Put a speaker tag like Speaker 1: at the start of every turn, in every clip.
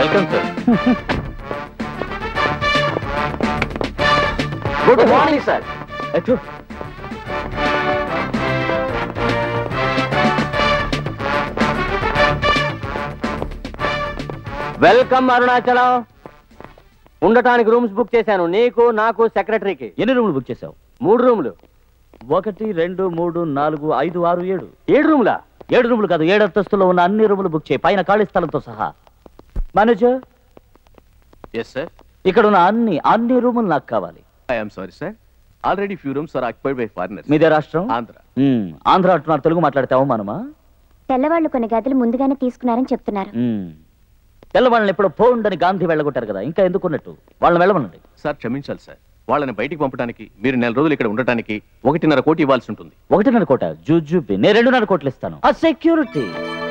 Speaker 1: Welcome sir good morning sir
Speaker 2: ఎటు
Speaker 1: welcome Arunachalam ఉండటానికి rooms book చేశాను నీకు నాకు సెక్రటరీకి
Speaker 2: ఎన్ని రూములు బుక్ చేసావు
Speaker 1: మూడు రూములు
Speaker 2: ఒకటి రెండు మూడు నాలుగు ఐదు ఆరు ఏడు
Speaker 1: ఏడు రూములా
Speaker 2: ఏడు రూములు కాదు ఏడు అంతస్తులో ఉన్న అన్ని రూములు బుక్ చేయి పైన ఖాళీ స్థలంతో సహా మేనేజర్
Speaker 3: ఎస్ సార్
Speaker 2: ఇక్కడ ఉన్న అన్ని అన్ని రూములు నాకు కావాలి
Speaker 3: I'm sorry sir already few rooms are occupied by foreigners
Speaker 2: మీదే రాష్ట్రం
Speaker 3: ఆంధ్ర
Speaker 2: మ్మ్. ఆంధ్ర అంటున్నారు తెలుగు మాట్లాడితే అవమానమా
Speaker 4: తెల్లవాళ్ళు కొన్ని గదులు ముందుగానే తీసుకున్నారని చెప్తున్నారు
Speaker 2: మ్మ్. తెల్లవాళ్ళని ఎప్పుడో పోండని గాంధీ వెళ్ళగొట్టారు కదా ఇంకా ఎందుకున్నట్టు వాళ్ళని వెళ్ళమనండి
Speaker 3: సార్ క్షమించాలి సార్ వాళ్ళని బయటికి పంపడానికి మీరు నెల రోజులు ఇక్కడ ఉండటానికి ఒకటిన్నర కోటి ఇవ్వాల్సి ఉంటుంది
Speaker 2: ఒకటిన్నర కోట జూజుబి నేను రెండున్నర కోట్లు ఇస్తాను ఆ security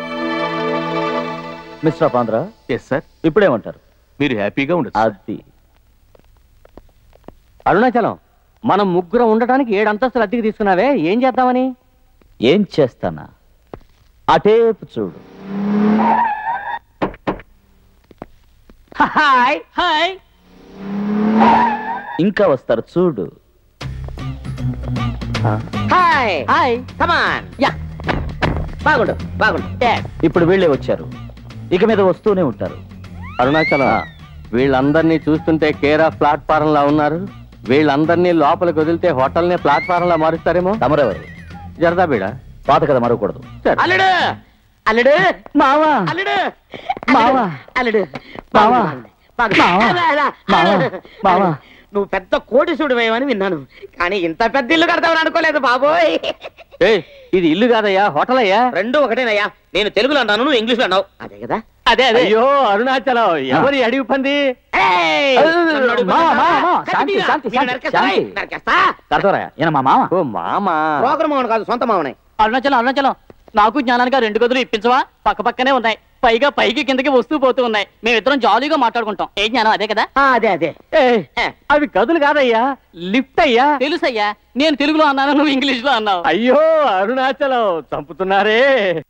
Speaker 2: mister of Andhra
Speaker 3: yes sir
Speaker 2: ఇప్పుడేమంటారు
Speaker 3: మీరు హ్యాపీగా ఉండదు
Speaker 2: అది
Speaker 1: అరుణాచలం మనం ముగ్గురం ఉండటానికి ఏడు అంతస్తులు అద్దెకి తీసుకున్నావే ఏం చేద్దామని
Speaker 2: ఏం చేస్తానా అటేపు చూడు
Speaker 1: హాయ్ హాయ్
Speaker 2: ఇంకా వస్తారు చూడు
Speaker 1: హాయ్ హాయ్ కమాన్ యా బాగుండు బాగుండు
Speaker 2: ఇప్పుడు వీళ్ళే వచ్చారు ఇక మీద వస్తూనే ఉంటారు
Speaker 1: అరుణాచలం వీళ్ళందరినీ చూస్తుంటే కేర్ ఆఫ్ ప్లాట్ఫారం లా ఉన్నారు వీళ్ళందరినీ లోపలికి వదిలితే హోటల్ ని ప్లాట్ఫారం లా మారుస్తారేమో
Speaker 2: తమరెవరు
Speaker 1: జరదా బీడా
Speaker 2: పాత కదా మరవకూడదు
Speaker 1: అల్లుడు అల్లుడు
Speaker 2: మావా
Speaker 1: అల్లుడు
Speaker 2: మావా.
Speaker 1: అల్లుడు
Speaker 2: మావా.
Speaker 1: బాగుంది.
Speaker 2: మావా.
Speaker 1: అలా, అలా.
Speaker 2: మావా. మావా.
Speaker 1: నువ్వు పెద్ద కోటిసుడు వేయమని విన్నాను కానీ ఇంత పెద్ద ఇల్లు కడతావని అనుకోలేదు బాబోయ్ ఇది ఇల్లు కాదయ్యా హోటల్ అయ్యా రెండు ఒకటేనయ్యా నేను తెలుగులో అన్నాను నువ్వు ఇంగ్లీష్ లో అన్నావు అదే కదా అదే అదే అయ్యో అరుణాచలం ఎవరి అడిగి పంది
Speaker 2: మావా, మావా, మావా. శాంతి, శాంతి, శాంతి, శాంతి. కడతారా ఈయన మా మామ
Speaker 1: ఓ మామ
Speaker 5: ప్రోగ్రామ్ అవును కాదు సొంత మామనే
Speaker 6: అరుణాచలం అరుణాచలం నాకు జ్ఞానానికి రెండు గదులు ఇప్పించవా పక్క పక్కనే ఉన్నాయి పైగా పైకి కిందకి వస్తూ పోతూ ఉన్నాయి మేమిద్దరం జాలీగా మాట్లాడుకుంటాం ఏ జ్ఞానం అదే కదా
Speaker 1: అదే అదే అవి గదులు కాదయ్యా లిఫ్ట్ అయ్యా
Speaker 6: తెలుసయ్యా నేను తెలుగులో అన్నాను నువ్వు ఇంగ్లీష్ లో అన్నావు
Speaker 1: అయ్యో అరుణాచలం చంపుతున్నారే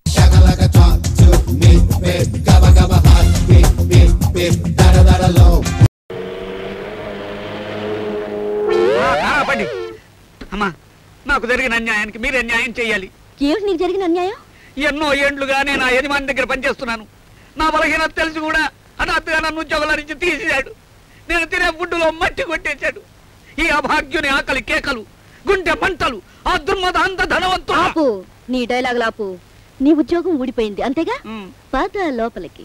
Speaker 7: ఆపండి అమ్మా నాకు జరిగిన అన్యాయానికి మీరే న్యాయం చేయాలి
Speaker 4: ఏమిటి నీకు జరిగిన అన్యాయం
Speaker 7: ఎన్నో ఏండ్లుగా నేను ఆ యజమాని దగ్గర పనిచేస్తున్నాను నా బలహీనత తెలిసి కూడా హఠాత్తుగా నన్ను ఉద్యోగాల నుంచి తీసేశాడు నేను తినే ఫుడ్డులో మట్టి కొట్టేశాడు ఈ అభాగ్యుని ఆకలి కేకలు గుండె మంటలు ఆ దుర్మద అంత ధనవంతుడు
Speaker 4: ఆపు నీ డైలాగ్ ఆపు నీ ఉద్యోగం ఊడిపోయింది అంతేగా
Speaker 7: ఉమ్.
Speaker 4: పద లోపలికి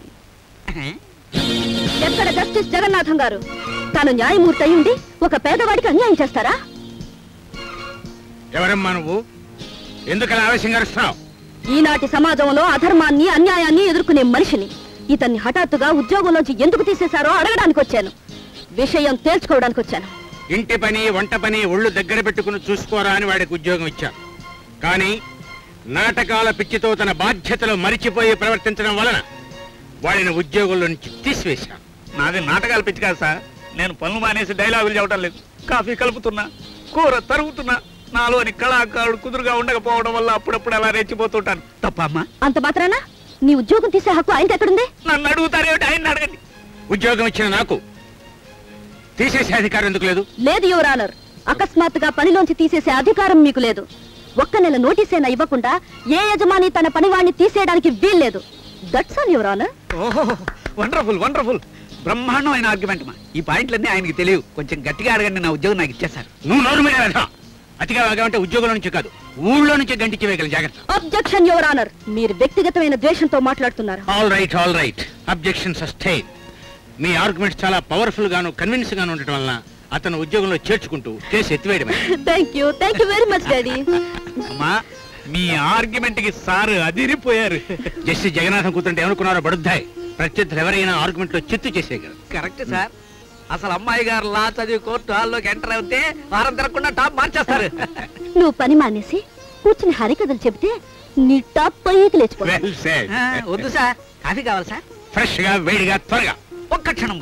Speaker 4: ఎక్కడ జస్టిస్ జగన్నాథం గారు తాను న్యాయమూర్తి అయి ఉండి ఒక పేదవాడికి అన్యాయం చేస్తారా
Speaker 7: ఎవరమ్మా నువ్వు ఎందుకలా ఆవేశంగా అరుస్తున్నావు
Speaker 4: ఈనాటి సమాజంలో అధర్మాన్ని అన్యాయాన్ని ఎదుర్కొనే మనిషిని ఇతన్ని హఠాత్తుగా ఉద్యోగంలోంచి ఎందుకు తీసేశారో అడగడానికి వచ్చాను విషయం తేల్చుకోవడానికి వచ్చాను
Speaker 7: ఇంటి పని వంట పని ఒళ్ళు దగ్గర పెట్టుకుని చూసుకోరా అని వాడికి ఉద్యోగం ఇచ్చారు కానీ నాటకాల పిచ్చితో తన బాధ్యతలు మరిచిపోయి ప్రవర్తించడం వలన వాడిని ఉద్యోగంలో నుంచి తీసివేశాను నాది నాటకాల పిచ్చి కాదు సార్ నేను పనులు మానేసి డైలాగులు చెప్పడం లేదు కాఫీ కలుపుతున్నా కూర తరుగుతున్నా నాలోని కళాకారుడు కుదురుగా ఉండకపోవడం వల్ల అప్పుడప్పుడు అలా రెచ్చిపోతుంటాను తప్ప అమ్మా
Speaker 4: అంత మాత్రాన నీ ఉద్యోగం తీసే హక్కు ఆయనకి ఎక్కడుంది
Speaker 7: నన్ను అడుగుతారేమిటి ఆయన అడగండి ఉద్యోగం ఇచ్చిన నాకు తీసేసే అధికారం ఎందుకు లేదు
Speaker 4: లేదు యువర్ ఆనర్ అకస్మాత్తుగా పనిలోంచి తీసేసే అధికారం మీకు లేదు ఒక్క నెల నోటీసైనా ఇవ్వకుండా ఏ యజమాని తన పనివాణ్ణి తీసేయడానికి వీల్లేదు దట్స్ ఆల్ యువర్ ఆనర్
Speaker 7: ఓహో వండర్ఫుల్ వండర్ఫుల్ బ్రహ్మాండమైన ఆర్గ్యుమెంట్ మా ఈ పాయింట్లన్నీ ఆయనకి తెలియవు కొంచెం గట్టిగా అడగండి నా ఉద్యోగం నాకు ఇచ్చేశారు నువ్వు నోరు మీద వెళ్తా అతిగా వాగామంటే ఉద్యోగంలో నుంచి కాదు ఊళ్ళో నుంచి గంటించి వేయగల జాగ్రత్త
Speaker 4: అబ్జెక్షన్ యువర్ ఆనర్ మీరు వ్యక్తిగతమైన ద్వేషంతో మాట్లాడుతున్నారు
Speaker 7: all right all right objection sustain మీ ఆర్గ్యుమెంట్స్ చాలా పవర్ఫుల్ గాను కన్విన్స్ గాను ఉండటం వలన అతను ఉద్యోగంలో చేర్చుకుంటూ కేసు ఎత్తివేయడమే
Speaker 4: thank you thank you very much daddy
Speaker 7: అమ్మా మీ ఆర్గ్యుమెంట్ కి సార్ అదిరిపోయారు జస్టిస్ జగన్నాథం కూతుంటే ఏమనుకున్నారో బడుద్దాయి ప్రత్యర్థులు ఎవరైనా ఆర్గ్యుమెంట్ లో చిత్తు చేసేయగలరు
Speaker 8: కరెక్ట్ సార్ అసలు అమ్మాయి గారు లా చదివి కోర్టు హాల్లోకి ఎంటర్ అవుతే వారం తిరగకుండా టాప్ మార్చేస్తారు
Speaker 4: నువ్వు పని మానేసి కూర్చుని హరికథలు చెబితే నీ టాప్ పైకి లేచిపో
Speaker 7: వెల్ సెడ్
Speaker 8: ఆ, వద్దు సార్ కాఫీ కావాలి సార్
Speaker 7: ఫ్రెష్ గా వేడిగా త్వరగా
Speaker 8: ఒక్క క్షణం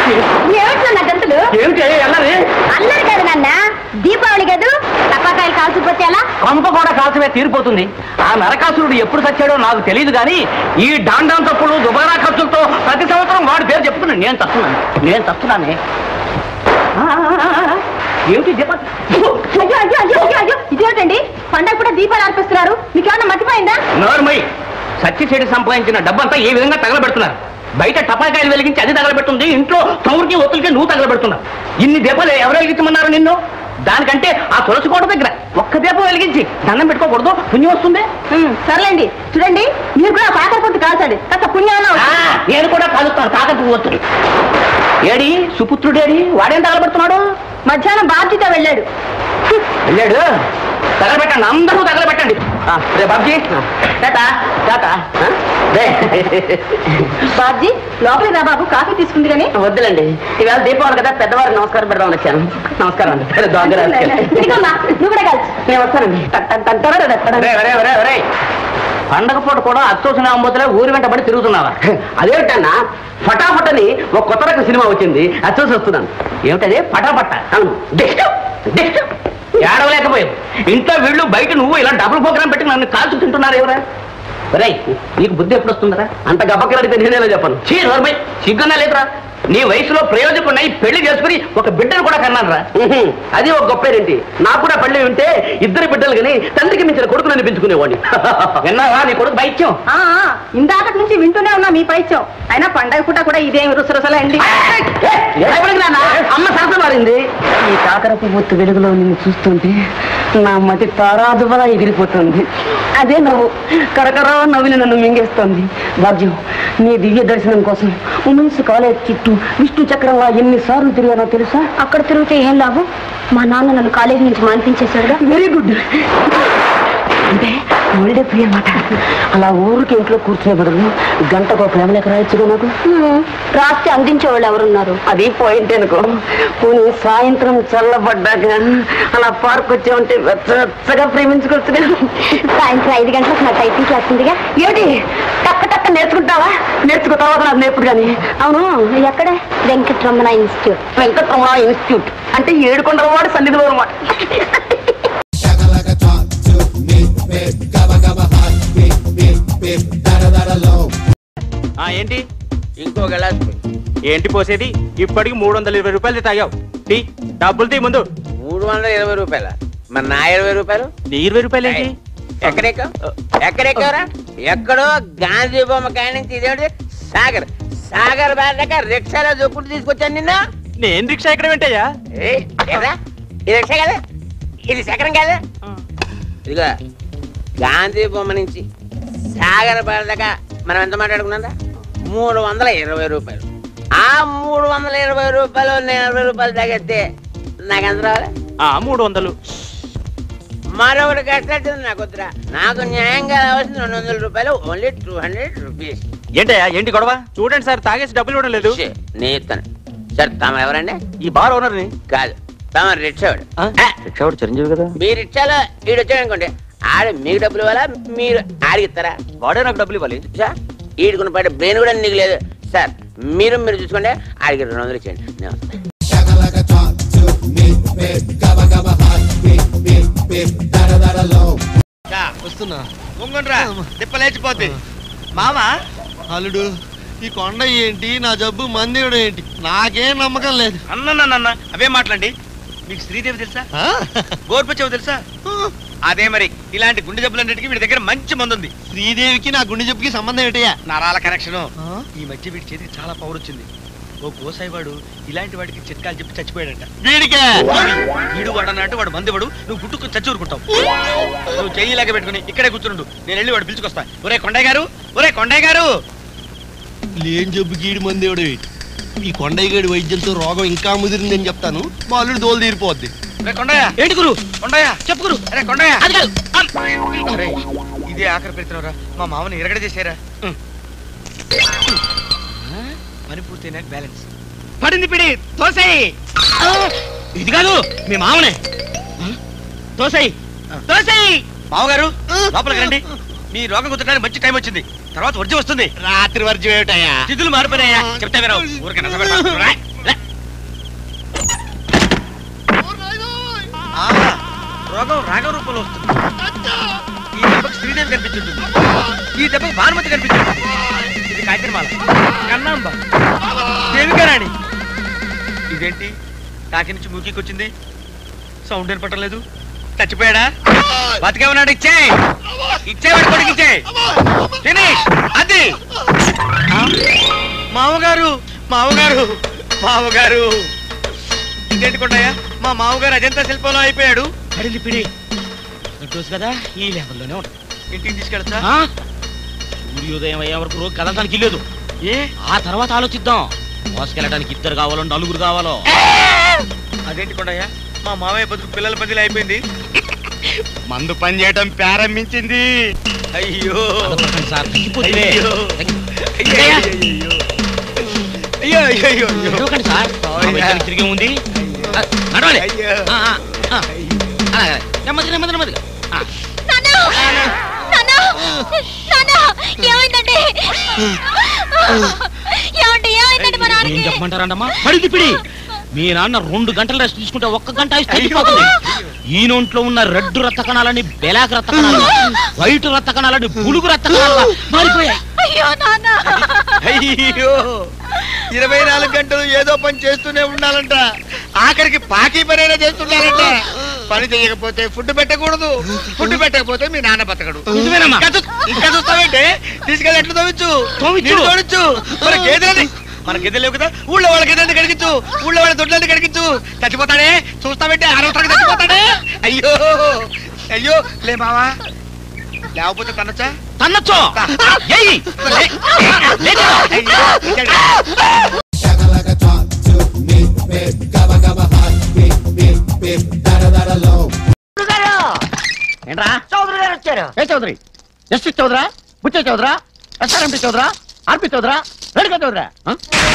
Speaker 4: ఏమిటి నా గంతులు
Speaker 1: ఏమిటి అల్లరి
Speaker 4: అల్లరి కదా నాన్న దీపావళి కదూ టపాకాయలు కాల్చిపోతే ఎలా
Speaker 1: కొంప కూడా కాల్చమే తీరిపోతుంది ఆ నరకాసురుడు ఎప్పుడు చచ్చాడో నాకు తెలియదు కానీ ఈ డాండాం తప్పులు దుబారా ఖర్చులతో ప్రతి సంవత్సరం వాడి పేరు చెప్పుకున్నాను నేను తస్తున్నాను నేను తస్తున్నానే ఆ, ఏమిటి దీప
Speaker 4: అయ్యో అయ్యో అయ్యో అయ్యో అయ్యో ఇదేమిటండి పండగ కూడా దీపాలు అర్పిస్తున్నారు మీకేమన్నా మర్చిపోయిందా
Speaker 1: నోర్మై సత్య చెడి సంపాదించిన డబ్బంతా ఏ విధంగా తగలబెడుతున్నారు బయట టపాకాయలు వెలిగించి అది తగలబెట్టుంది ఇంట్లో చౌరికి ఒత్తులకి నువ్వు తగలబెడుతున్నావు ఇన్ని దీపాలు ఎవరు వెలిగించమన్నారు నిన్ను దానికంటే ఆ తులసి కోట దగ్గర ఒక్క దీపం వెలిగించి దండం పెట్టుకోకూడదు పుణ్యం వస్తుంది
Speaker 4: ఉమ్, సర్లేండి చూడండి మీరు కూడా కాకర పొట్టు కాల్చండి కాస్త పుణ్యం
Speaker 1: ఆ, నేను కూడా కాలుస్తాను కాకపు ఒత్తులు ఏడి సుపుత్రుడేడి వాడేం తగలబెడుతున్నాడు
Speaker 4: మధ్యాహ్నం బాధ్యత వెళ్ళాడు
Speaker 1: వెళ్ళాడు తగలబెట్టండి అందరూ తగలబెట్టండి ఆ, రే బాబ్జీ టాటా టాటా ఆ? రే.
Speaker 4: బాబ్జీ లోపలికి రా బాబు కాఫీ తీసుకుంది కానీ
Speaker 1: వద్దులండి ఇవాళ దీపావళి కదా పెద్దవారికి నమస్కారం పెడదామని వచ్చాను నమస్కారం అండి సరే, దొంగ రాజకీయాలు.
Speaker 4: ఇదిగోమ్మా, నువ్వు కూడా కాల్చు
Speaker 1: నేను వస్తానండి ఒరేయ్, ఒరేయ్, ఒరేయ్, ఒరేయ్. పండగ పూట కూడా అచ్చోసిన అమ్మతులే ఊరి వెంట పడి తిరుగుతున్నావా అదేమిటన్నా ఫటాఫట్ అని ఒక కొత్త రకం సినిమా వచ్చింది అచ్చోసి వస్తున్నాను ఏమిటది ఫటాఫట్ అవును డిస్ట్ డిస్ట్ ఏడవలేకపోయావు ఇంట్లో వీళ్ళు బయట నువ్వు ఇలా డబుల్ ప్రోగ్రామ్ పెట్టి నన్ను కాల్చు తింటున్నారు ఎవరా ఒరేయ్ నీకు బుద్ధి ఎప్పుడు వస్తుందరా అంత గబ్బకలు అడిగితే నేనేలా చెప్పను చీ నోర్మై సిగ్గున్నా లేదురా నీ వయసులో ప్రయోజకున్నై పెళ్లి చేసుకుని ఒక బిడ్డను కూడా కన్నాను రా అది ఒక గొప్పేరేంటి నాకు కూడా పెళ్లి ఉంటే ఇద్దరు బిడ్డలు కానీ తండ్రికి మించిన కొడుకుని అనిపించుకునేవాడిని విన్నావా నీ కొడుకు బైత్యం
Speaker 4: ఆ, ఆ, ఇందాకటి నుంచి వింటూనే ఉన్నా మీ పైత్యం అయినా పండగ పూట కూడా ఇదేం రుసరుసలండి
Speaker 1: అమ్మ సరస మారింది ఈ కాకరపు బొత్తు వెలుగులో నిన్ను చూస్తుంటే నా మతి తారాదువలా ఎగిరిపోతుంది అదే నవ్వు కరకరా నవ్విని నన్ను మింగేస్తోంది భాగ్యం నీ దివ్య దర్శనం కోసం ఉమెన్స్ కాలేజ్ చుట్టూ విష్ణు చక్రంలా ఎన్నిసార్లు తిరిగానో తెలుసా
Speaker 4: అక్కడ తిరిగితే ఏం లాభం మా నాన్న నన్ను కాలేజీ నుంచి మానిపించేశాడుగా
Speaker 1: వెరీ గుడ్ అంటే హాలిడే ఫ్రీ అన్నమాట అలా ఊరికి ఇంట్లో కూర్చునే బదులు గంటకు ఒక ప్రేమ లేఖ రాయొచ్చుగా నాకు
Speaker 4: హ్మ్, రాస్తే అందించేవాళ్ళు ఎవరున్నారు
Speaker 1: అది పాయింట్ అనుకో పోనీ సాయంత్రం చల్లబడ్డాక అలా పార్క్ వచ్చే ఉంటే వెచ్చగా ప్రేమించుకోవచ్చుగా
Speaker 4: సాయంత్రం ఐదు గంటలకు నా టైపింగ్ క్లాస్ ఉందిగా
Speaker 1: ఏమిటి టక్క టక్క నేర్చుకుంటావా నేర్చుకుంటావా నాకు నేర్పుడు కానీ
Speaker 4: అవును ఎక్కడ వెంకటరమణ ఇన్స్టిట్యూట్
Speaker 1: వెంకటరమణ ఇన్స్టిట్యూట్ అంటే ఏడుకొండల వాడు సన్నిధిలో అనమాట
Speaker 5: ఏంటి ఇంకో గ్లాస్ ఏంటి పోసేది ఇప్పటికి మూడు వందల ఇరవై రూపాయలు తాగావు టీ డబ్బులు తీ ముందు
Speaker 8: మూడు వందల ఇరవై రూపాయల మరి నా ఇరవై రూపాయలు
Speaker 5: నీ ఇరవై రూపాయలు ఏంటి
Speaker 8: ఎక్కడెక్కావు ఎక్కడెక్కవరా ఎక్కడో గాంధీ బొమ్మ కాడి నుంచి ఇదేమిటి సాగర్ సాగర్ బాగా రిక్షాలో దొక్కుడు తీసుకొచ్చాను నిన్న
Speaker 5: నేను రిక్షా ఎక్కడ వింటాయా
Speaker 8: ఏయ్, ఎక్కడా? ఇది రిక్షా కదా ఇది చక్రం కదా ఇదిగో గాంధీ బొమ్మ నుంచి సాగర్ బార్ దాకా మనం ఎంత మాట్లాడుకున్నా మూడు వందల ఇరవై రూపాయలు ఆ మూడు వందల ఇరవై రూపాయలు నేను ఇరవై రూపాయలు తగ్గితే నాకు ఎంత రావాలి
Speaker 5: ఆ మూడు వందలు
Speaker 8: మరొకటి కట్టాల్సింది నాకు వద్దురా నాకు న్యాయంగా రావాల్సింది రెండు వందల రూపాయలు ఓన్లీ టూ హండ్రెడ్ రూపీస్
Speaker 5: ఏంటయ్యా ఏంటి గొడవ చూడండి సార్ తాగేసి డబ్బులు ఇవ్వడం లేదు
Speaker 8: నేను ఇస్తాను సార్ తమ ఎవరండి
Speaker 5: ఈ బార్ ఓనర్ని
Speaker 8: కాదు తమ రిక్షావాడు
Speaker 2: రిక్షా చిరంజీవి కదా
Speaker 8: మీ రిక్షాలో ఈడు వచ్చాడు అనుకోండి ఆడు మీకు డబ్బులు ఇవ్వాలా మీరు ఆడికి ఇస్తారా
Speaker 5: వాడే నాకు డబ్బులు ఇవ్వాలి
Speaker 8: సార్ ఈడుకున్న పడే బ్రెయిన్ కూడా నీకు లేదు సార్ మీరు మీరు చూసుకోండి ఆడికి రెండు వందలు ఇచ్చేయండి నేను వస్తాను.
Speaker 9: వస్తున్నా ముంగుండ్రా తిప్పలేచిపోద్ది మామ అల్లుడు ఈ కొండ ఏంటి నా జబ్బు మందిరం ఏంటి నాకేం నమ్మకం లేదు
Speaker 5: అన్న అవే మాట్లాడండి మీకు శ్రీదేవి తెలుసా గోర్పచ్చావు తెలుసా అదే మరి ఇలాంటి గుండె జబ్బులన్నిటికీ వీడి దగ్గర మంచి మందు ఉంది
Speaker 9: శ్రీదేవికి నా గుండె జబ్బుకి సంబంధం ఏంటయ్యా
Speaker 5: నరాల కనెక్షన్
Speaker 9: ఆ?
Speaker 5: ఈ మధ్య వీడి చేతికి చాలా పవర్ వచ్చింది ఓ కోసాయి వాడు ఇలాంటి వాడికి చిట్కాలు చెప్పి చచ్చిపోయాడంట
Speaker 9: వీడికే
Speaker 5: వీడు వాడు అన్నట్టు వాడు మంది వాడు నువ్వు గుట్టుకు చచ్చి ఊరుకుంటావు నువ్వు చెయ్యి ఇలాగే పెట్టుకుని ఇక్కడే కూర్చుండు నేను వెళ్ళి వాడు పిలుచుకొస్తా ఒరే కొండయ్య గారు ఒరే కొండయ్య గారు
Speaker 9: లేని జబ్బు గీడి మంది ఎవడు ఈ కొండయ్య గడి వైద్యంతో రోగం ఇంకా ముదిరిందని చెప్తాను మా అల్లుడు దోలు తీరిపోద్ది
Speaker 5: ఒరే కొండయ్య ఏంటి గురు కొండయ్య చెప్పు గురు అరే కొండయ్య అరే ఇదే ఆఖరి పెడుతున్నారా మా మామని ఎరగడ చేశారా పని పూర్తయినాక బ్యాలెన్స్ పడింది పిడి తోసేయి ఇది కాదు మీ మామనే తోసేయి తోసేయి మామగారు లోపలికి రండి మీ రోగం కుదరడానికి మంచి టైం వచ్చింది తర్వాత వర్జం వస్తుంది
Speaker 9: రాత్రి వర్జం ఏమిటయ్యా
Speaker 5: తిథులు మారిపోయాయా చెప్తా వినవు ఊరికే నచ్చబెడతా. రా. రోగం రాగం రూపంలో వస్తుంది ఈ దెబ్బకు శ్రీదేవి కనిపించుంటుంది ఈ దెబ్బకు భానుమతి కనిపించుంటుంది ఇది కాకిరమాల కన్నాంబ దేవికారాణి ఇదేంటి కాకి నుంచి మూకీకి వచ్చింది సౌండ్ ఏర్పడటం లేదు చచ్చిపోయాడా బతికే ఉన్నాడు ఇచ్చే ఇచ్చేవాడు కొడుకు ఇచ్చే ఫినిష్ అది ఆ? మామగారు మామగారు మామగారు ఇదేంటి కొండయ్య మా మామగారు అజంతా శిల్పంలో అయిపోయాడు అడిగి పిడి చూసు కదా ఈ లెవెల్లోనే ఉంటాడు ఇంటికి తీసుకెళ్తా సూర్యోదయం అయ్యే వరకు రోజు కదలడానికి లేదు ఏ ఆ తర్వాత ఆలోచిద్దాం మోసుకెళ్ళడానికి ఇద్దరు కావాలో నలుగురు కావాలో అదేంటి కొండయ్య మా మామయ్య బతుకు పిల్లల బదిలీ అయిపోయింది మందు పని చేయటం ప్రారంభించింది అయ్యో అయ్యో అయ్యో అయ్యో అయ్యో అయ్యో సార్ తిరిగి ఉంది నడవాలి నెమ్మది నెమ్మది నెమ్మదిగా
Speaker 10: ఏమైందండి ఏమండి ఏమైందండి మా
Speaker 5: ఏం
Speaker 10: నాన్నకి
Speaker 5: చెప్పమంటారంటమ్మా పడిది పిడి మీ నాన్న రెండు గంటలు రెస్ట్ తీసుకుంటే ఒక్క గంట ఆయుష్ తగ్గిపోతుంది ఈ నోంట్లో ఉన్న రెడ్ రక్త కణాలని బెలాక్ రక్త కణాలు వైట్ రక్త కణాలని పులుగు రక్త కణాలు మారిపోయాయి
Speaker 10: అయ్యో నాన్న
Speaker 5: అయ్యో ఇరవై నాలుగు గంటలు ఏదో పని చేస్తూనే ఉండాలంట ఆఖరికి పాకి పనైనా చేస్తుండాలంట పని చేయకపోతే ఫుడ్ పెట్టకూడదు ఫుడ్ పెట్టకపోతే మీ నాన్న బతకడు ఇంకా చూ- ఇంకా చూస్తావేంటే తీసుకెళ్ళి ఎట్లు తోవిచ్చు నీళ్ళు తోడించు మన గేదెలని మన గేదెలు లేవు కదా ఊళ్ళో వాళ్ళ గేదెలని కడిగించు ఊళ్ళో వాళ్ళ దొడ్లని కడిగించు చచ్చిపోతాడే చూస్తావేంటే అనవసరంగా చచ్చిపోతాడే అయ్యో అయ్యో లే మావా లేకపోతే తన్నచ్చా తన్నచ్చు
Speaker 1: ఏంట్రా చౌదరి గారు వచ్చారు ఏ చౌదరి జస్టిస్ చౌదరా బుచ్చే చౌదరా ఎస్ఆర్ఎంపి చౌదరా ఆర్పి చౌదరా రెడ్గా చౌదరా ఆ?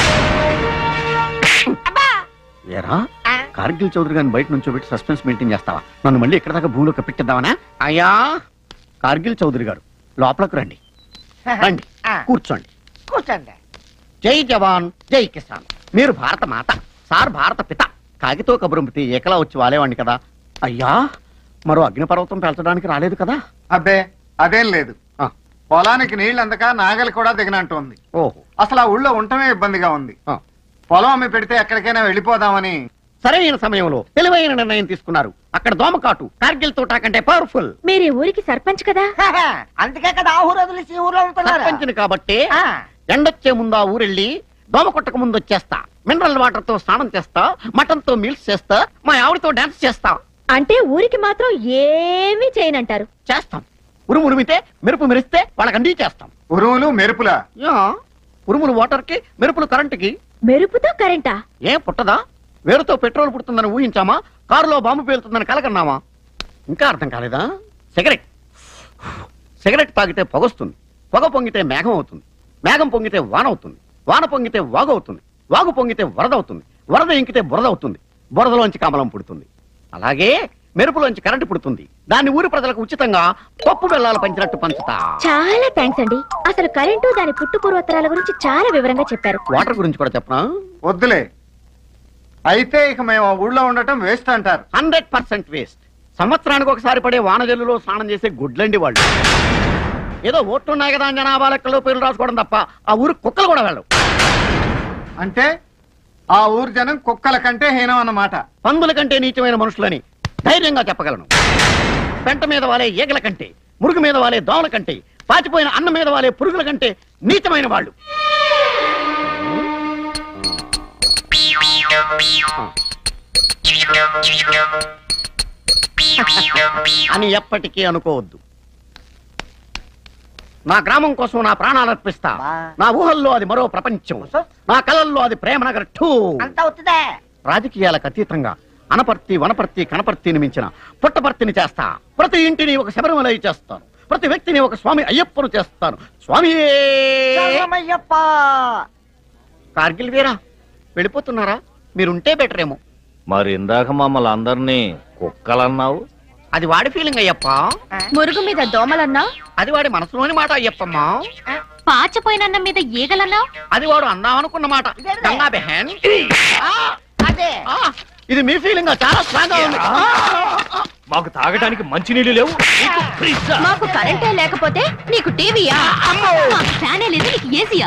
Speaker 1: ఏరా కార్గిల్ చౌదరి గారిని బయట నుంచి పెట్టి సస్పెన్స్ మెయింటైన్ చేస్తావా నన్ను మళ్ళీ ఇక్కడ దాకా భూమిలో కప్పించేద్దామనా అయ్యా కార్గిల్ చౌదరి గారు లోపలకు రండి రండి కూర్చోండి
Speaker 11: కూర్చోండి
Speaker 1: జై జవాన్ జై కిసాన్ మీరు భారత మాత సార్ భారత పిత కాగితో కబురంపితే ఏకలా వచ్చి వాలేవాడిని కదా అయ్యా మరో అగ్నిపర్వతం పెంచడానికి రాలేదు కదా
Speaker 12: అబ్బే అదేం లేదు పొలానికి నీళ్ళు అందక నాగలి కూడా దిగనంటోంది
Speaker 1: ఓహో
Speaker 12: అసలు ఆ ఊళ్ళో ఉండటమే ఇబ్బందిగా ఉంది
Speaker 1: ఆ.
Speaker 12: పొలం అమ్మి పెడితే ఎక్కడికైనా వెళ్ళిపోదామని
Speaker 1: సరైన సమయంలో తెలివైన నిర్ణయం తీసుకున్నారు అక్కడ దోమకాటు కార్గిల్ తోటా కంటే పవర్ఫుల్
Speaker 10: మీరు ఈ ఊరికి సర్పంచ్ కదా
Speaker 11: అందుకే కదా ఆ ఊరు వదిలేసి ఈ ఊర్లో ఉంటున్నారు
Speaker 1: సర్పంచిని కాబట్టి ఎండొచ్చే ముందు ఆ ఊరెళ్ళి దోమ కొట్టక ముందు వచ్చేస్తా మినరల్ వాటర్ తో స్నానం చేస్తా మటన్ తో మీల్స్ చేస్తా మా ఆవిడతో డాన్స్ చేస్తా
Speaker 10: అంటే ఊరికి మాత్రం ఏమీ చేయనంటారు
Speaker 1: చేస్తాం ఉరుము ఉరిమితే మెరుపు మెరిస్తే వాళ్ళకి అండి చేస్తాం
Speaker 12: ఉరువులు మెరుపులా
Speaker 1: యా, ఉరుములు వాటర్ కి మెరుపులు కరెంటుకి
Speaker 10: మెరుపుతో కరెంటా
Speaker 1: ఏం పుట్టదా వేరుతో పెట్రోల్ పుడుతుందని ఊహించామా కారులో బాంబు పేలుతుందని కలకన్నామా ఇంకా అర్థం కాలేదా సిగరెట్ సిగరెట్ తాగితే పొగొస్తుంది పొగ పొంగితే మేఘం అవుతుంది మేఘం పొంగితే వాన అవుతుంది వాన పొంగితే వాగు అవుతుంది వాగు పొంగితే వరద అవుతుంది వరద ఇంకితే బురద అవుతుంది బురదలోంచి కమలం పుడుతుంది అలాగే మెరుపులోంచి కరెంటు పుడుతుంది దాన్ని ఊరి ప్రజలకు ఉచితంగా పప్పు బెల్లాలు పంచినట్టు పంచుతా
Speaker 10: చాలా థ్యాంక్స్ అండి అసలు కరెంటు దాని పుట్టు పూర్వోత్తరాల గురించి చాలా వివరంగా చెప్పారు
Speaker 1: వాటర్ గురించి కూడా చెప్పనా
Speaker 12: వద్దులే అయితే ఇక మేము ఆ ఊళ్ళో ఉండటం వేస్ట్ అంటారు
Speaker 1: హండ్రెడ్ పర్సెంట్ వేస్ట్ సంవత్సరానికి ఒకసారి పడే వానజల్లులో స్నానం చేసే గుడ్లండి వాళ్ళు ఏదో ఓట్లున్నాయి కదా అని జనాభా లెక్కలో పేర్లు రాసుకోవడం తప్ప ఆ ఊరు కుక్కలు కూడా వెళ్ళవు
Speaker 12: అంటే ఆ ఊరు జనం కుక్కల కంటే హీనం అన్నమాట
Speaker 1: పందుల కంటే నీచమైన మనుషులని ధైర్యంగా చెప్పగలను పెంట మీద వాలే ఈగల కంటే మురుగు మీద వాలే దోమల కంటే పాచిపోయిన అన్న మీద వాలే పురుగుల కంటే నీచమైన వాళ్ళు అని ఎప్పటికీ అనుకోవద్దు నా గ్రామం కోసం నా ప్రాణాలు అర్పిస్తా నా ఊహల్లో అది మరో ప్రపంచం నా కలల్లో అది ప్రేమ నగర్ టూ
Speaker 11: అంతా అవుతుందే
Speaker 1: రాజకీయాలకు అతీతంగా అనపర్తి వనపర్తి కనపర్తిని మించిన పుట్టపర్తిని చేస్తా ప్రతి ఇంటిని ఒక శబరిమలై చేస్తాను ప్రతి వ్యక్తిని ఒక స్వామి అయ్యప్పను చేస్తాను స్వామి
Speaker 11: శరణమయ్యప్ప
Speaker 1: కార్గిల్ వీరా వెళ్ళిపోతున్నారా మీరుంటే బెటర్ ఏమో
Speaker 13: మరి ఇందాక మమ్మల్ని అందరినీ కుక్కలన్నావు
Speaker 1: అది వాడి ఫీలింగ్ అయ్యప్ప
Speaker 10: మురుగు మీద దోమలన్నా
Speaker 1: అది వాడి మనసులోని మాట అయ్యప్పమ్మా
Speaker 10: పాచపోయినన్న మీద ఈగలన్నా
Speaker 1: అది వాడు అందామనుకున్న మాట గంగా బెహన్
Speaker 11: అదే
Speaker 1: ఇది మీ ఫీలింగ్ చాలా స్ట్రాంగ్ గా ఉంది
Speaker 13: మాకు తాగడానికి మంచినీళ్ళు లేవు నీకు ఫ్రిజ్జా?
Speaker 10: మాకు కరెంటే లేకపోతే నీకు టీవీయా మాకు ఫ్యానే లేదు నీకు ఏసీయా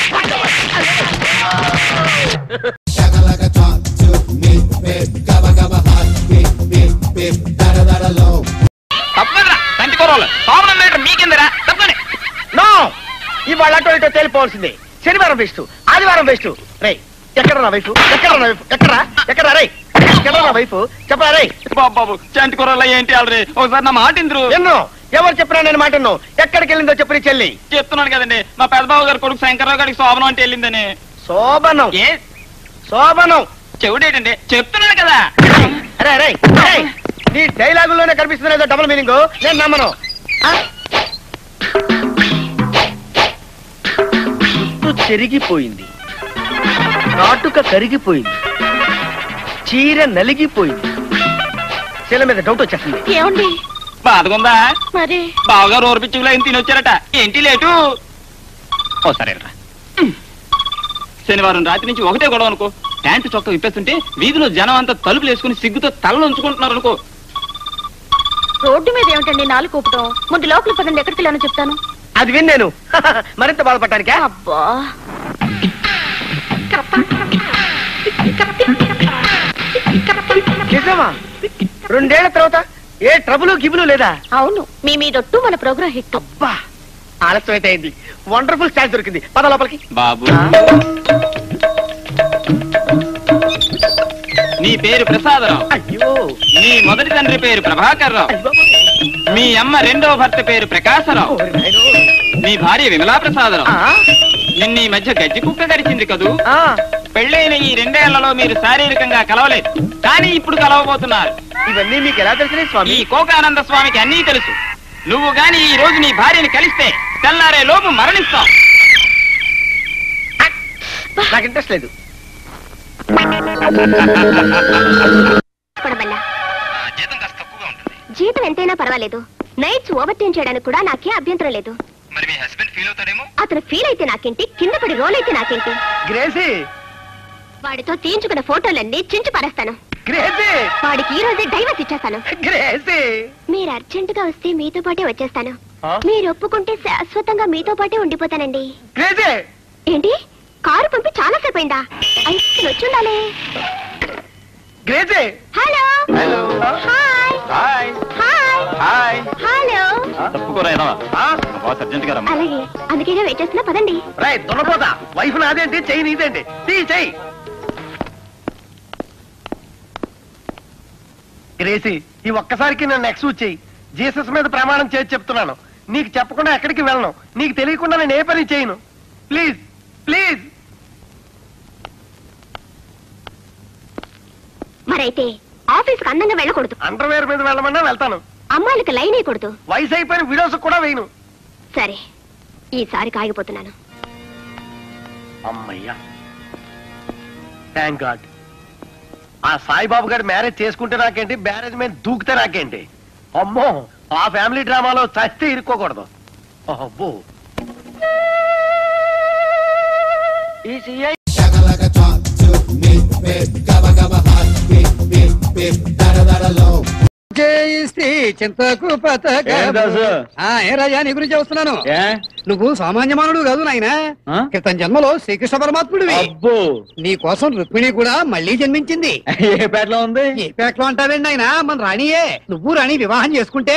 Speaker 5: తప్పదురా తంటి కూరలు పావులం మీటర్ మీకిందరా తప్పని
Speaker 1: నో ఇవాళ అటు ఇటు తేలిపోవాల్సిందే శనివారం వేస్ట్ ఆదివారం వేస్ట్ రే ఎక్కడ నా వైఫ్ ఎక్కడ నా వైఫ్ ఎక్కడ ఎక్కడ రే ఎక్కడ నా వైఫ్ చెప్పరా రే
Speaker 5: బాబు చంటి కూరలు ఏంటి ఆల్రెడీ ఒకసారి నా మాట ఇంద్రు
Speaker 1: ఎన్నో ఎవరు చెప్పినా నేను మాట విన్ను. ఎక్కడికి వెళ్ళిందో చెప్పు నీ చెల్లి
Speaker 5: చెప్తున్నాను కదండి మా పెద్దబాబు గారి కొడుకు శంకర్రావు గారికి శోభనం అంటే వెళ్ళిందని
Speaker 1: శోభనం
Speaker 5: ఏ
Speaker 1: శోభనం
Speaker 5: చెవుడేటండి చెప్తున్నాను కదా
Speaker 1: అరే అరే అరే, నీ డైలాగుల్లోనే కనిపిస్తుంది ఏదో డబుల్ మీనింగ్ నేను నమ్మను ఆ? జుట్టు చెరిగిపోయింది నాటుక కరిగిపోయింది చీర నలిగిపోయింది చీల మీద డౌట్ వచ్చేస్తుంది
Speaker 10: ఏమండి
Speaker 5: బాధగుందా
Speaker 10: మరి
Speaker 5: బావగారు ఓర్పిచ్చుకులో ఏం తినొచ్చారట ఏంటి లేటు ఓ సరే రా శనివారం రాత్రి నుంచి ఒకటే గొడవ అనుకో ప్యాంటు చొక్క విప్పేస్తుంటే వీధిలో జనం అంతా తలుపులు వేసుకుని సిగ్గుతో తలలు ఉంచుకుంటున్నారు అనుకో
Speaker 10: రోడ్డు మీద ఏమిటండి నాలుగు ఊపటం ముందు లోపల పదండి ఎక్కడికి వెళ్ళానో చెప్తాను
Speaker 1: అది విన్ నేను మరింత బాధపడటానికా
Speaker 10: అబ్బా
Speaker 1: నిజమా రెండేళ్ల తర్వాత ఏ ట్రబుల్ గిబులు లేదా
Speaker 10: అవును మీ మీదొట్టు మన ప్రోగ్రాం హిట్
Speaker 1: అబ్బా ఆలస్యం అయితే అయింది వండర్ఫుల్ ఛాన్స్ దొరికింది పద లోపలికి
Speaker 5: బాబు నీ పేరు ప్రసాదరావు
Speaker 1: అయ్యో
Speaker 5: నీ మొదటి తండ్రి పేరు ప్రభాకర్ రావు మీ అమ్మ రెండో భర్త పేరు ప్రకాశరావు నీ భార్య విమలా ప్రసాదరావు నిన్న ఈ మధ్య గజ్జి కుక్క గడిచింది కదూ పెళ్ళైన ఈ రెండేళ్లలో మీరు శారీరకంగా కలవలేదు కానీ ఇప్పుడు కలవబోతున్నారు
Speaker 1: ఇవన్నీ మీకు ఎలా తెలిసినాయి స్వామి
Speaker 5: ఈ కోకానంద స్వామికి అన్నీ తెలుసు నువ్వు గాని ఈ రోజు నీ భార్యని కలిస్తే తెల్లారే లోపు మరణిస్తావు
Speaker 1: నాకు ఇంట్రెస్ట్ లేదు
Speaker 10: పడబల్ల జీతం ఎంతైనా పర్వాలేదు నైట్స్ ఓవర్ టైం చేయడానికి కూడా నాకే అభ్యంతరం లేదు
Speaker 5: మరి మీ హస్బెండ్ ఫీల్ అవుతాడేమో
Speaker 10: అతను ఫీల్ అయితే నాకేంటి కింద పడి రోల్ అయితే నాకేంటి
Speaker 1: గ్రేసీ
Speaker 10: వాడితో తీయించుకున్న ఫోటోలన్నీ చించి పారేస్తాను
Speaker 1: గ్రేసీ
Speaker 10: వాడికి ఈ రోజే డైవర్స్ ఇచ్చేస్తాను
Speaker 1: గ్రేసీ
Speaker 10: మీరు అర్జెంట్ గా వస్తే మీతో పాటే వచ్చేస్తాను
Speaker 1: ఆ?
Speaker 10: మీరు ఒప్పుకుంటే శాశ్వతంగా మీతో పాటే ఉండిపోతానండి
Speaker 1: గ్రేసీ
Speaker 10: ఏంటి కారు పంపి చాలా సేపు అయిందా అయితే వచ్చి ఉండాలి
Speaker 1: Gracie
Speaker 10: hello
Speaker 1: hello
Speaker 10: hi
Speaker 5: hi
Speaker 10: hi
Speaker 5: hi
Speaker 10: hello
Speaker 5: తప్పుకోరా బాస్ అర్జెంట్ గా రమ్మ
Speaker 10: అలాగే అందుకేగా వెయిట్ చేస్తున్నా పదండి
Speaker 1: రై దున్నపోతా వైఫ్ నాదేంటి చెయ్యి నీదేంటి తీ చెయ్యి గ్రేసీ ఈ ఒక్కసారికి నన్ను ఎక్స్క్యూజ్ చెయ్యి జీసస్ మీద ప్రమాణం చేసి చెప్తున్నాను నీకు చెప్పకుండా ఎక్కడికి వెళ్ళను నీకు తెలియకుండా నేను ఏ పని చేయను ప్లీజ్ ప్లీజ్
Speaker 10: మరైతే ఆఫీస్ కి అందంగా వెళ్ళకూడదు
Speaker 1: అండర్వేర్ మీద వెళ్ళమన్నా వెళ్తాను
Speaker 10: అమ్మాయిలకు లైన్ వేయకూడదు
Speaker 1: వయసు అయిపోయిన విడోస్ కూడా వేయను
Speaker 10: సరే ఈసారి కాగిపోతున్నాను
Speaker 1: అమ్మయ్యా థ్యాంక్ గాడ్ ఆ సాయిబాబు గారు మ్యారేజ్ చేసుకుంటే నాకేంటి మ్యారేజ్ మీద దూకితే నాకేంటి అమ్మో ఆ ఫ్యామిలీ డ్రామాలో చస్తే ఇరుక్కోకూడదు అబ్బో ఈ సిఐ
Speaker 14: జయిస్తే చింతకు పతక
Speaker 2: ఏం దాసు?
Speaker 14: ఆ, ఏ రాజా నీ గురించి వస్తున్నాను నువ్వు సామాన్య మానవుడు కాదు నాయన క్రితం జన్మలో శ్రీకృష్ణ పరమాత్ముడివి
Speaker 2: అబ్బో
Speaker 14: నీ కోసం రుక్మిణి కూడా మళ్ళీ జన్మించింది
Speaker 2: ఏ పేటలో ఉంది
Speaker 14: ఏ పేటలో అంటావేండి ఆయన మన రాణియే నువ్వు రాణి వివాహం చేసుకుంటే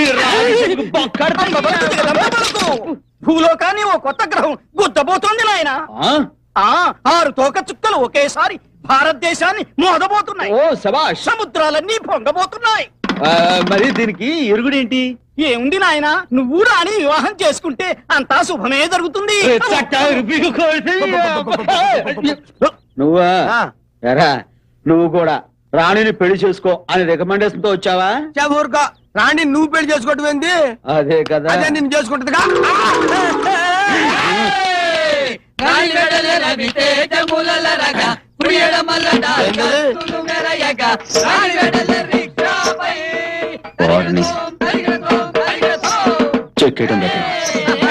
Speaker 14: భూలోకాన్ని ఓ కొత్త గ్రహం గుద్దబోతోంది నాయన ఆ ఆరు తోక చుక్కలు ఒకేసారి భారతదేశాన్ని మోదబోతున్నాయి
Speaker 2: ఓ శబాష్
Speaker 14: సముద్రాలన్నీ పొంగబోతున్నాయి
Speaker 2: ఆ, మరి దీనికి ఎరుగుడేంటి
Speaker 14: ఏముంది నాయన నువ్వు రాని వివాహం చేసుకుంటే అంతా శుభమే జరుగుతుంది
Speaker 2: నువ్వా ఎరా నువ్వు కూడా రాణిని పెళ్లి చేసుకో అని రికమెండేషన్ తో వచ్చావా
Speaker 14: చదువురుగా రాణి నువ్వు పెళ్లి చేసుకోవటం ఏంది
Speaker 2: అదే కదా
Speaker 14: అదే నిన్ను చేసుకుంటుందిగా
Speaker 2: వాడిని చెక్కేయడం దగ్గర